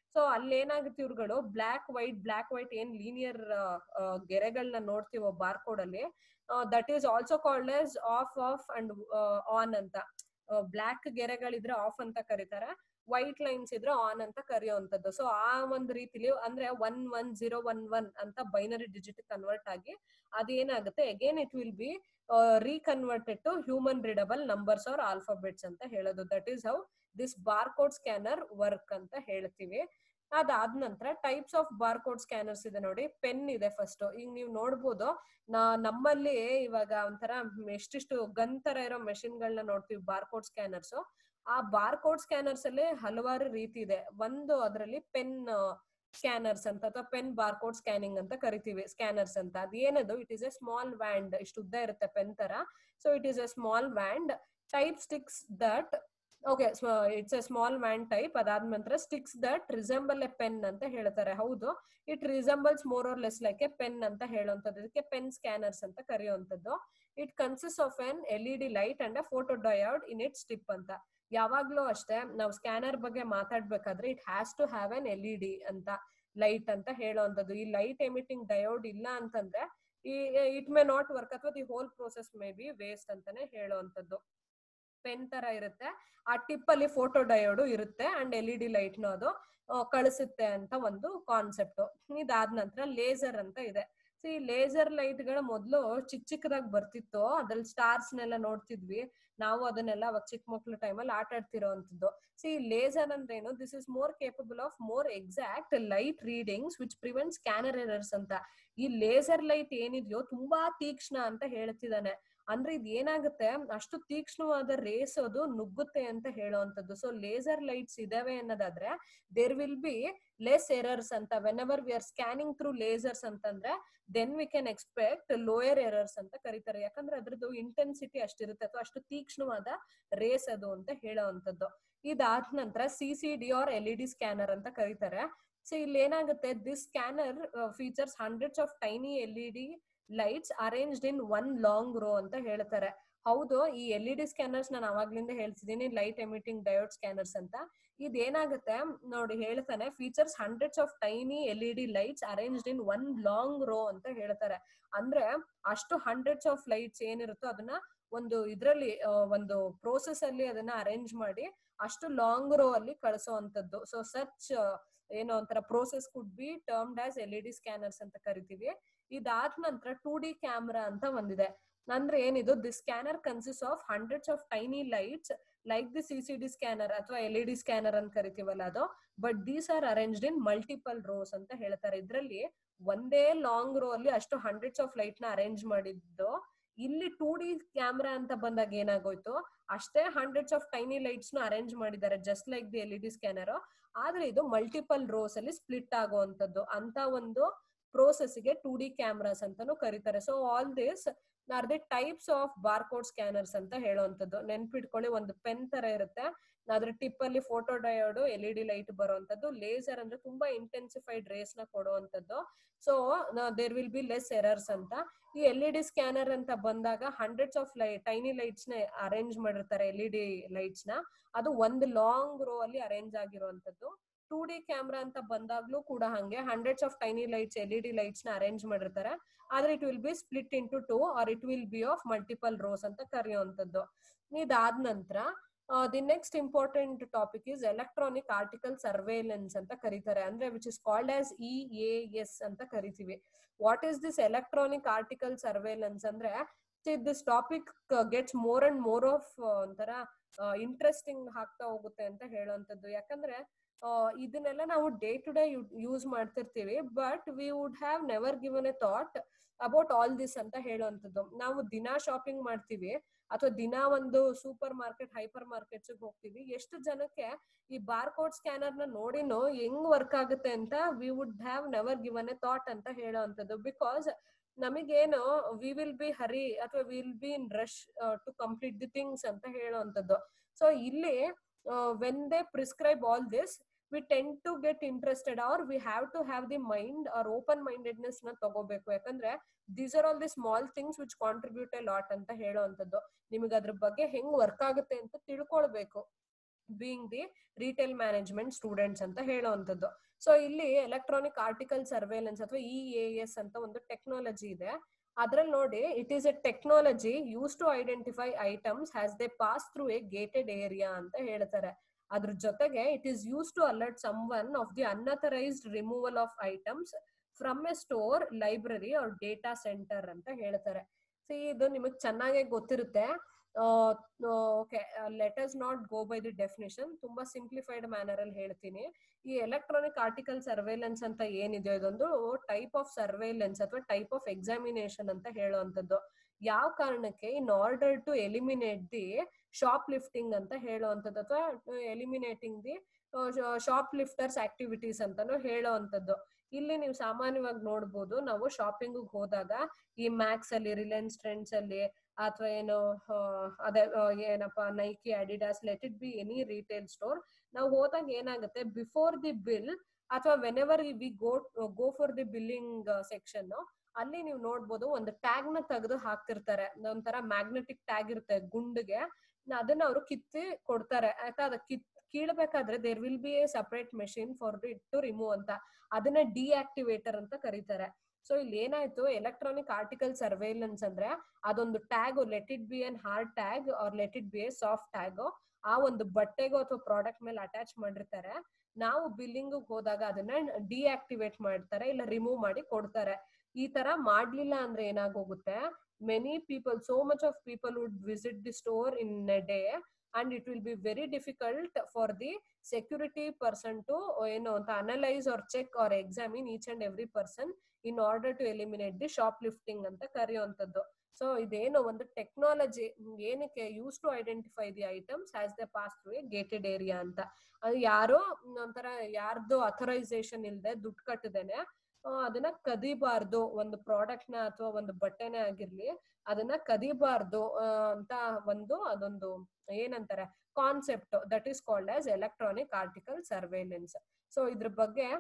ಸೊ ಅಲ್ಲಿ ಏನಾಗುತ್ತೆ ಇವ್ರುಗಳು ಬ್ಲಾಕ್ ವೈಟ್ ಬ್ಲಾಕ್ ವೈಟ್ ಏನ್ ಲೀನಿಯರ್ ಗೆರೆಗಳನ್ನ ನೋಡ್ತೀವೋ ಬಾರ್ ಕೋಡ್ ಅಲ್ಲಿ that is also called as off off and on ಅಂತ ಬ್ಲಾಕ್ ಗೆರೆಗಳಿದ್ರೆ ಆಫ್ ಅಂತ ಕರೀತಾರೆ ವೈಟ್ ಲೈನ್ಸ್ ಇದ್ರೆ ಆನ್ ಅಂತ ಕರೆಯುವಂತದ್ದು ಸೊ ಆ ಒಂದು ರೀತಿಲಿ ಅಂದ್ರೆ one one zero one one ಅಂತ ಬೈನರಿ ಡಿಜಿಟ್ ಕನ್ವರ್ಟ್ ಆಗಿ ಅದೇನಾಗುತ್ತೆ again it will be reconverted to human readable numbers or alphabets ಅಂತ ಹೇಳೋದು that is how this bar code scanner work ಅಂತ ಹೇಳ್ತೀವಿ ಅದಾದ ನಂತರ types of bar code scanners ಇದೆ ನೋಡಿ ಪೆನ್ ಇದೆ ಫಸ್ಟ್ ಈಗ ನೀವು ನೋಡ್ಬೋದು ನಾ ನಮ್ಮಲ್ಲಿ ಇವಾಗ ಒಂಥರ ಎಷ್ಟಿಷ್ಟು ಗನ್ ತರ ಇರೋ ಮೆಷಿನ್ ಗಳನ್ನ ನೋಡ್ತೀವಿ ಬಾರ್ ಕೋಡ್ ಸ್ಕ್ಯಾನರ್ಸ್ ಆ ಬಾರ್ ಕೋಡ್ ಸ್ಕ್ಯಾನರ್ಸ್ ಅಲ್ಲಿ ಹಲವಾರು ರೀತಿ ಇದೆ ಒಂದು ಅದರಲ್ಲಿ ಪೆನ್ ಸ್ಕ್ಯಾನರ್ಸ್ ಅಂತ ಅಥವಾ ಪೆನ್ ಬಾರ್ ಕೋಡ್ ಸ್ಕ್ಯಾನಿಂಗ್ ಅಂತ ಕರಿತೀವಿ ಸ್ಕ್ಯಾನರ್ಸ್ ಅಂತ ಅದ್ ಏನದು it is a small wand ಇಷ್ಟು ಉದ್ದ ಇರುತ್ತೆ ಪೆನ್ ತರ so it is a small wand type sticks that okay it's a small wand type ಅದಾದ ನಂತರ sticks that resemble a pen ಅಂತ ಹೇಳ್ತಾರೆ ಹೌದು it resembles more or less like a pen ಅಂತ ಹೇಳುವಂಥದ್ದು ಇದಕ್ಕೆ ಪೆನ್ ಸ್ಕ್ಯಾನರ್ಸ್ ಅಂತ ಕರೆಯುವಂಥದ್ದು it consist of an L E D light and a photodiode in its tip ಅಂತ ಯಾವಾಗ್ಲೂ ಅಷ್ಟೇ ನಾವು ಸ್ಕ್ಯಾನರ್ ಬಗ್ಗೆ ಮಾತಾಡ್ಬೇಕಾದ್ರೆ it has to have an L E D ಅಂತ ಲೈಟ್ ಅಂತ ಹೇಳುವಂಥದ್ದು ಈ ಲೈಟ್ ಎಮಿಟಿಂಗ್ ಡಯೋಡ್ ಇಲ್ಲ ಅಂತಂದ್ರೆ ಈ ಇಟ್ ಮೇ ನಾಟ್ ವರ್ಕ್ ಅಥವಾ the whole process may be waste ಅಂತಾನೆ ಹೇಳುವಂಥದ್ದು ಪೆನ್ ತರ ಇರುತ್ತೆ ಆ ಟಿಪ್ ಅಲ್ಲಿ ಫೋಟೋ ಡಯೋಡು ಇರುತ್ತೆ and L E D light ನ ಅದು ಕಳಿಸುತ್ತೆ ಅಂತ ಒಂದು ಕಾನ್ಸೆಪ್ಟ್ ಇದಾದ ನಂತರ ಲೇಸರ್ ಅಂತ ಇದೆ ಸೊ ಈ ಲೇಸರ್ ಲೈಟ್ ಗಳ ಮೊದಲು ಚಿಕ್ಕ ಚಿಕ್ಕದಾಗಿ ಬರ್ತಿತ್ತು ಅದ್ರಲ್ಲಿ ಸ್ಟಾರ್ಸ್ ನೆಲ್ಲ ನೋಡ್ತಿದ್ವಿ ನಾವು ಅದನ್ನೆಲ್ಲ ಅವಾಗ ಚಿಕ್ಕ ಮಕ್ಳು ಟೈಮಲ್ಲಿ ಆಟ ಆಡ್ತಿರೋ ಅಂತದ್ದು ಸಿ ಲೇಸರ್ ಅಂದ್ರೆ ಏನು this is more capable of more exact light readings which prevent scanner errors ಅಂತ ಈ ಲೇಸರ್ ಲೈಟ್ ಏನಿದೆಯೋ ತುಂಬಾ ತೀಕ್ಷ್ಣ ಅಂತ ಹೇಳ್ತಿದ್ದಾನೆ ಅಂದ್ರೆ ಇದು ಏನಾಗುತ್ತೆ ಅಷ್ಟು ತೀಕ್ಷ್ಣವಾದ ರೇಸ್ ಅದು ನುಗ್ಗುತ್ತೆ ಅಂತ ಹೇಳುವಂತದ್ದು ಸೊ ಲೇಸರ್ ಲೈಟ್ಸ್ ಇದಾವೆ ಅನ್ನೋದಾದ್ರೆ there will be less errors ಅಂತ whenever we are scanning through lasers ಅಂತಂದ್ರೆ then we can expect lower errors ಅಂತ ಕರೀತಾರೆ ಯಾಕಂದ್ರೆ ಅದ್ರದ್ದು ಇಂಟೆನ್ಸಿಟಿ ಅಷ್ಟಿರುತ್ತೆ ಅಥವಾ ಅಷ್ಟು ತೀಕ್ಷ್ಣವಾದ ರೇಸ್ ಅದು ಅಂತ ಹೇಳೋವಂಥದ್ದು ಇದಾದ ನಂತರ C C D or L E D scanner ಅಂತ ಕರೀತಾರೆ ಸೊ ಇಲ್ಲಿ ಏನಾಗುತ್ತೆ this scanner features hundreds of tiny L E D lights arranged in one long row ಅಂತ ಹೇಳ್ತಾರೆ ಹೌದು ಈ ಎಲ್ ಇ ಡಿ ಸ್ಕ್ಯಾನರ್ಸ್ ನಾನು ಅವಾಗ್ಲಿಂದ ಹೇಳ್ತಿದ್ದೀನಿ ಲೈಟ್ ಎಮಿಟಿಂಗ್ ಡಯೋಡ್ ಸ್ಕ್ಯಾನರ್ಸ್ ಅಂತ ಇದೇನಾಗುತ್ತೆ ನೋಡಿ ಹೇಳ್ತಾನೆ features hundreds of tiny L E D lights arranged in one long row ಅಂತ ಹೇಳ್ತಾರೆ ಅಂದ್ರೆ ಅಷ್ಟು ಹಂಡ್ರೆಡ್ಸ್ ಆಫ್ ಲೈಟ್ಸ್ ಏನಿರುತ್ತೋ ಅದನ್ನ ಒಂದು ಇದ್ರಲ್ಲಿ ಒಂದು ಪ್ರೋಸೆಸ್ ಅಲ್ಲಿ ಅದನ್ನ ಅರೇಂಜ್ ಮಾಡಿ ಅಷ್ಟು ಲಾಂಗ್ ರೋ ಅಲ್ಲಿ ಕಳಿಸುವಂತದ್ದು ಸೊ ಸಚ್ ಏನೋ ಒಂಥರ process could be termed as L E D scanners ಅಂತ ಕರಿತೀವಿ ಇದಾದ ನಂತರ ಟೂ ಡಿ ಕ್ಯಾಮ್ರಾ ಅಂತ ಒಂದಿದೆ ಅಂದ್ರೆ ಏನಿದು the scanner consist of hundreds of tiny lights like the C C D scanner ಅಥವಾ ಎಲ್ ಇ ಡಿ ಸ್ಕ್ಯಾನರ್ ಅಂತ ಕರಿತೀವಲ್ಲ ಅದು but these are arranged in multiple rows ಅಂತ ಹೇಳ್ತಾರೆ ಇದ್ರಲ್ಲಿ ಒಂದೇ ಲಾಂಗ್ ರೋ ಅಲ್ಲಿ ಅಷ್ಟು ಹಂಡ್ರೆಡ್ಸ್ ಆಫ್ ಲೈಟ್ ನ ಅರೇಂಜ್ ಮಾಡಿದ್ದು ಇಲ್ಲಿ ಟೂ ಡಿ ಕ್ಯಾಮ್ರಾ ಅಂತ ಬಂದಾಗ ಏನಾಗೋಯ್ತು ಅಷ್ಟೇ ಹಂಡ್ರೆಡ್ಸ್ ಆಫ್ ಟೈನಿ ಲೈಟ್ಸ್ ನ ಅರೇಂಜ್ ಮಾಡಿದ್ದಾರೆ just like the L E D scanner ಆದ್ರೆ ಇದು ಮಲ್ಟಿಪಲ್ ರೋಸ್ ಅಲ್ಲಿ ಸ್ಪ್ಲಿಟ್ ಆಗುವಂತದ್ದು ಅಂತ ಒಂದು ಪ್ರೋಸೆಸ್ ಗೆ ಟೂ ಡಿ ಕ್ಯಾಮ್ರಾಸ್ ಅಂತಾನು ಕರೀತಾರೆ so all this are the types of bar code scanners ಅಂತ ಹೇಳುವಂತದ್ದು ನೆನ್ಪಿಟ್ಕೊಳ್ಳಿ ಒಂದು ಪೆನ್ ತರ ಇರುತ್ತೆ ಅದ್ರ ಟಿಪ್ ಅಲ್ಲಿ photodiode L E D light ಬರುವಂತದ್ದು ಲೇಸರ್ ಅಂದ್ರೆ ತುಂಬಾ ಇಂಟೆನ್ಸಿಫೈಡ್ ರೇಸ್ ನ ಕೊಡುವಂತದ್ದು so there will be less errors ಅಂತ ಈ ಎಲ್ ಇ ಡಿ ಸ್ಕ್ಯಾನರ್ ಅಂತ ಬಂದಾಗ hundreds of li tiny lights ನ ಅರೇಂಜ್ ಮಾಡಿರ್ತಾರೆ ಎಲ್ ಇ ಡಿ ಲೈಟ್ಸ್ ನ ಅದು ಒಂದು ಲಾಂಗ್ ರೋ ಅಲ್ಲಿ ಅರೇಂಜ್ ಆಗಿರುವಂತದ್ದು ಟೂ ಡಿ ಕ್ಯಾಮ್ರಾ ಅಂತ ಬಂದಾಗ್ಲೂ ಕೂಡ ಹಂಗೆ hundreds of tiny lights L E D lights ನ ಅರೇಂಜ್ ಮಾಡಿರ್ತಾರೆ ಆದ್ರೆ it will be split into two or it will be of multiple rows ಅಂತ ಕರೆಯುವಂತದ್ದು ಇದಾದ ನಂತರ the next important topic is electronic article surveillance ಅಂತ ಕರೀತಾರೆ ಅಂದ್ರೆ which is called as E A S ಅಂತ ಕರಿತೀವಿ what is this electronic article surveillance ಅಂದ್ರೆ this topic gets more and more of ಒಂಥರ ಇಂಟ್ರೆಸ್ಟಿಂಗ್ ಆಗ್ತಾ ಹೋಗುತ್ತೆ ಅಂತ ಹೇಳುವಂತದ್ದು ಯಾಕಂದ್ರೆ ಇದನ್ನೆಲ್ಲ ನಾವು ಡೇ ಟು ಡೇ ಯೂಸ್ ಮಾಡ್ತಿರ್ತೀವಿ but we would have never given a thought about all this ಅಂತ ಹೇಳುವಂಥದ್ದು ನಾವು ದಿನಾ ಶಾಪಿಂಗ್ ಮಾಡ್ತೀವಿ ಅಥವಾ ದಿನ ಒಂದು ಸೂಪರ್ ಮಾರ್ಕೆಟ್ ಹೈಪರ್ ಮಾರ್ಕೆಟ್ಸ್ ಹೋಗ್ತೀವಿ ಎಷ್ಟು ಜನಕ್ಕೆ ಈ ಬಾರ್ ಕೋಡ್ ಸ್ಕ್ಯಾನರ್ ನ ನೋಡಿನೋ ಹೆಂಗ್ ವರ್ಕ್ ಆಗುತ್ತೆ ಅಂತ we would have never given a thought ಅಂತ ಹೇಳುವಂಥದ್ದು ಬಿಕಾಸ್ ನಮಗೇನು ವಿ ವಿಲ್ ಬಿ ಹರಿ ಅಥವಾ will be in rush to complete the things ಅಂತ ಹೇಳುವಂಥದ್ದು ಸೊ ಇಲ್ಲಿ when they prescribe all this we tend to get interested or we have to have the mind or open mindedness ನ ತಗೋಬೇಕು ಯಾಕಂದ್ರೆ these are all the small things which contribute a lot ಅಂತ ಹೇಳುವಂಥದ್ದು ನಿಮಗೆ ಅದ್ರ ಬಗ್ಗೆ ಹೆಂಗ್ ವರ್ಕ್ ಆಗುತ್ತೆ ಅಂತ ತಿಳ್ಕೊಳ್ಬೇಕು being the retail management students ಅಂತ ಹೇಳುವಂಥದ್ದು ಸೊ ಇಲ್ಲಿ ಎಲೆಕ್ಟ್ರಾನಿಕ್ ಆರ್ಟಿಕಲ್ ಸರ್ವೇಲೆನ್ಸ್ ಅಥವಾ ಇ ಎ ಎಸ್ ಅಂತ ಒಂದು ಟೆಕ್ನಾಲಜಿ ಇದೆ ಅದ್ರಲ್ಲಿ ನೋಡಿ it is a technology use to identify items has they pass through a gated area ಅಂತ ಹೇಳ್ತಾರೆ ಅದ್ರ ಜೊತೆಗೆ it is use to alert someone of the unauthorised removal of items from a store library ಅವ್ರ data centre ಅಂತ ಹೇಳ್ತಾರೆ see ಇದು ನಿಮಗ್ ಚೆನ್ನಾಗಿ ಗೊತ್ತಿರುತ್ತೆ okay let us not go by the definition ತುಂಬಾ ಸಿಂಪ್ಲಿಫೈಡ್ ಮ್ಯಾನರ್ ಅಲ್ಲಿ ಹೇಳ್ತೀನಿ ಈ ಎಲೆಕ್ಟ್ರಾನಿಕ್ ಆರ್ಟಿಕಲ್ ಸರ್ವೇಲೆನ್ಸ್ ಅಂತ ಏನಿದೆ ಇದೊಂದು ಟೈಪ್ ಆಫ್ ಸರ್ವೇಲೆನ್ಸ್ ಅಥವಾ ಟೈಪ್ ಆಫ್ ಎಕ್ಸಾಮಿನೇಷನ್ ಅಂತ ಹೇಳುವಂತದ್ದು ಯಾವ ಕಾರಣಕ್ಕೆ in order to eliminate the shoplifting ಅಂತ ಹೇಳುವಂಥದ್ದು ಅಥವಾ eliminating the shoplifters activities ಅಂತಾನು ಹೇಳುವಂಥದ್ದು ಇಲ್ಲಿ ನೀವು ಸಾಮಾನ್ಯವಾಗಿ ನೋಡ್ಬೋದು ನಾವು ಶಾಪಿಂಗ್ ಹೋದಾಗ ಈ ಮ್ಯಾಕ್ಸ್ ಅಲ್ಲಿ ರಿಲಯನ್ಸ್ ಟ್ರೆಂಡ್ಸ್ ಅಲ್ಲಿ ಅಥವಾ ಏನು ಅದೇ ಏನಪ್ಪ Nike Adidas let it be any retail store ನಾವು ಹೋದಾಗ ಏನಾಗುತ್ತೆ ಬಿಫೋರ್ ದಿ ಬಿಲ್ ಅಥವಾ whenever we go go for the billing section ಅಲ್ಲಿ ನೀವು ನೋಡ್ಬೋದು ಒಂದು ಟ್ಯಾಗ್ ನ ತೆಗೆದು ಹಾಕ್ತಿರ್ತಾರೆ ಒಂಥರ ಮ್ಯಾಗ್ನೆಟಿಕ್ ಟ್ಯಾಗ್ ಇರುತ್ತೆ ಗುಂಡಿಗೆ ಅದನ್ನ ಅವರು ಕಿತ್ತಿ ಕೊಡ್ತಾರೆ ಆಯ್ತಾ ಅದ ಕಿತ್ ಕೀಳ್ಬೇಕಾದ್ರೆ there will be a separate machine for it to remove ಅಂತ ಅದನ್ನ ಡಿಆಕ್ಟಿವೇಟರ್ ಅಂತ ಕರೀತಾರೆ ಸೊ ಇಲ್ಲಿ ಏನಾಯ್ತು ಎಲೆಕ್ಟ್ರಾನಿಕ್ ಆರ್ಟಿಕಲ್ ಸರ್ವೇಲೆನ್ಸ್ ಅಂದ್ರೆ ಅದೊಂದು tag let it be an hard tag or let it be a soft tag ಆ ಒಂದು ಬಟ್ಟೆಗೋ ಅಥವಾ ಪ್ರಾಡಕ್ಟ್ ಮೇಲೆ ಅಟ್ಯಾಚ್ ಮಾಡಿರ್ತಾರೆ ನಾವು ಬಿಲ್ಲಿಂಗ್ ಹೋದಾಗ ಅದನ್ನ ಡಿಆಕ್ಟಿವೇಟ್ ಮಾಡ್ತಾರೆ ಇಲ್ಲ ರಿಮೂವ್ ಮಾಡಿ ಕೊಡ್ತಾರೆ ಈ ತರ ಮಾಡ್ಲಿಲ್ಲ ಅಂದ್ರೆ ಏನಾಗೋಗುತ್ತೆ many people so much of people would visit the store in a day and it will be very difficult for the security person to ಏನು ಅಂತ analyse or check or examine each and every person in order to eliminate the shoplifting ಅಂತ ಕರೆಯುವಂಥದ್ದು so ಇದೇನು ಒಂದು technology ಏನಕ್ಕೆ use to identify the items as the pass through a gated area ಅಂತ ಅದು ಯಾರೋ ಒಂಥರ ಯಾರ್ದು ಅಥರೈಸೇಷನ್ ಇಲ್ಲದೆ ದುಡ್ಡು ಕಟ್ಟದೇನೆ ಅದನ್ನ ಕದಿಬಾರ್ದು ಒಂದು ಪ್ರಾಡಕ್ಟ್ ನ ಅಥವಾ ಒಂದು ಬಟ್ಟೆನೇ ಆಗಿರ್ಲಿ ಅದನ್ನ ಕದಿಬಾರ್ದು ಅಂತ ಒಂದು ಅದೊಂದು ಏನಂತಾರೆ concept that is called as electronic article surveillance so ಇದ್ರ ಬಗ್ಗೆ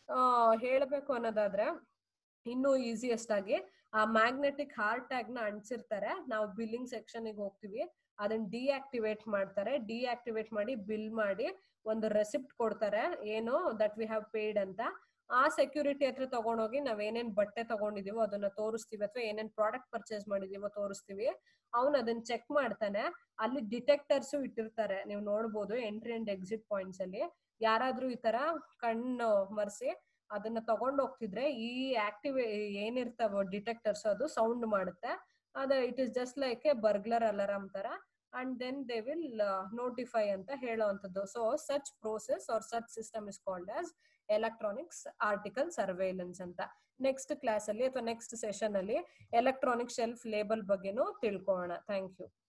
ಹೇಳ್ಬೇಕು ಅನ್ನೋದಾದ್ರೆ ಇನ್ನೂ ಈಸಿಯೆಸ್ಟ್ ಆಗಿ ಆ ಮ್ಯಾಗ್ನೆಟಿಕ್ ಹಾರ್ಟ್ ಟ್ಯಾಗ್ ನ ಅಂಟಿಸಿರ್ತಾರೆ ನಾವು ಬಿಲ್ಲಿಂಗ್ ಸೆಕ್ಷನ್ ಹೋಗ್ತೀವಿ ಅದನ್ನ ಡಿಆಕ್ಟಿವೇಟ್ ಮಾಡ್ತಾರೆ ಡಿಆಕ್ಟಿವೇಟ್ ಮಾಡಿ ಬಿಲ್ ಮಾಡಿ ಒಂದು ರೆಸಿಪ್ಟ್ ಕೊಡ್ತಾರೆ ಏನು ದಟ್ ವಿ ಹ್ಯಾವ್ ಪೇಡ್ ಅಂತ ಆ ಸೆಕ್ಯೂರಿಟಿ ಹತ್ರ ತಗೊಂಡೋಗಿ ನಾವ್ ಏನೇನ್ ಬಟ್ಟೆ ತಗೊಂಡಿದೀವೋ ಅದನ್ನ ತೋರಿಸ್ತೀವಿ ಅಥವಾ ಏನೇನ್ ಪ್ರಾಡಕ್ಟ್ ಪರ್ಚೇಸ್ ಮಾಡಿದೀವೋ ತೋರಿಸ್ತೀವಿ ಅವ್ನ್ ಅದನ್ನ ಚೆಕ್ ಮಾಡ್ತಾನೆ ಅಲ್ಲಿ ಡಿಟೆಕ್ಟರ್ಸ್ ಇಟ್ಟಿರ್ತಾರೆ ನೀವು ನೋಡ್ಬೋದು ಎಂಟ್ರಿ ಅಂಡ್ ಎಕ್ಸಿಟ್ ಪಾಯಿಂಟ್ಸ್ ಅಲ್ಲಿ ಯಾರಾದ್ರೂ ಈ ತರ ಕಣ್ಣು ಮರ್ಸಿ ಅದನ್ನ ತಗೊಂಡ್ ಹೋಗ್ತಿದ್ರೆ ಈ ಆಕ್ಟಿವ್ ಏನಿರ್ತಾವ ಡಿಟೆಕ್ಟರ್ಸ್ ಅದು ಸೌಂಡ್ ಮಾಡುತ್ತೆ ಅದ it is just like a burglar alarm ತರ and then they will notify ಅಂತ ಹೇಳುವಂಥದ್ದು so such process or such system is called as electronics article surveillance ಅಂತ ನೆಕ್ಸ್ಟ್ ಕ್ಲಾಸ್ ಅಲ್ಲಿ ಅಥವಾ ನೆಕ್ಸ್ಟ್ ಸೆಷನ್ ಅಲ್ಲಿ ಎಲೆಕ್ಟ್ರಾನಿಕ್ ಶೆಲ್ಫ್ ಲೇಬಲ್ ಬಗ್ಗೆನೂ ತಿಳ್ಕೊಳ್ಳೋಣ thank you